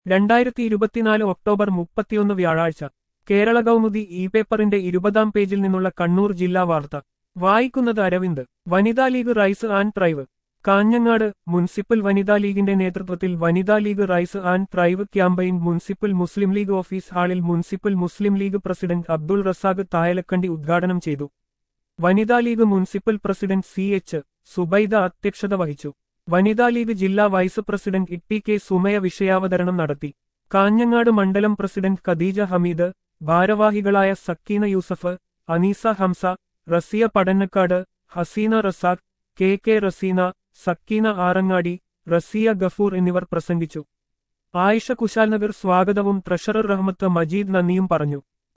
രണ്ടായിരത്തി ഇരുപത്തിനാല് ഒക്ടോബർ മുപ്പത്തിയൊന്ന് വ്യാഴാഴ്ച കേരള കൗമുദി ഇ പേപ്പറിന്റെ ഇരുപതാം പേജിൽ നിന്നുള്ള കണ്ണൂർ ജില്ലാ വാർത്ത വായിക്കുന്നത് അരവിന്ദ് വനിതാ League rise and thrive Kanhangad municipal വനിതാ ലീഗിന്റെ നേതൃത്വത്തിൽ വനിതാ League rise and thrive campaign municipal Muslim League office ഹാളിൽ municipal Muslim League president Abdul Razak Thayalakkandi ഉദ്ഘാടനം ചെയ്തു വനിതാ League municipal president C H Zubaida അധ്യക്ഷത വഹിച്ചു വനിതാ ലീഗ് ജില്ലാ vice president E T K Sumaya വിഷയാവതരണം നടത്തി കാഞ്ഞങ്ങാട് മണ്ഡലം പ്രസിഡന്റ് ഖദീജ ഹമീദ് ഭാരവാഹികളായ സക്കീന യൂസഫ് അനീസ ഹംസ റസിയ പടന്നക്കാട് ഹസീന റസാഖ് കെ കെ റസീന സക്കീന ആറങ്ങാടി റസിയ ഗഫൂർ എന്നിവർ പ്രസംഗിച്ചു ആയിഷ കുശാൽ നഗർ സ്വാഗതവും ട്രഷറർ റഹ്മത്ത് മജീദ് നന്ദിയും പറഞ്ഞു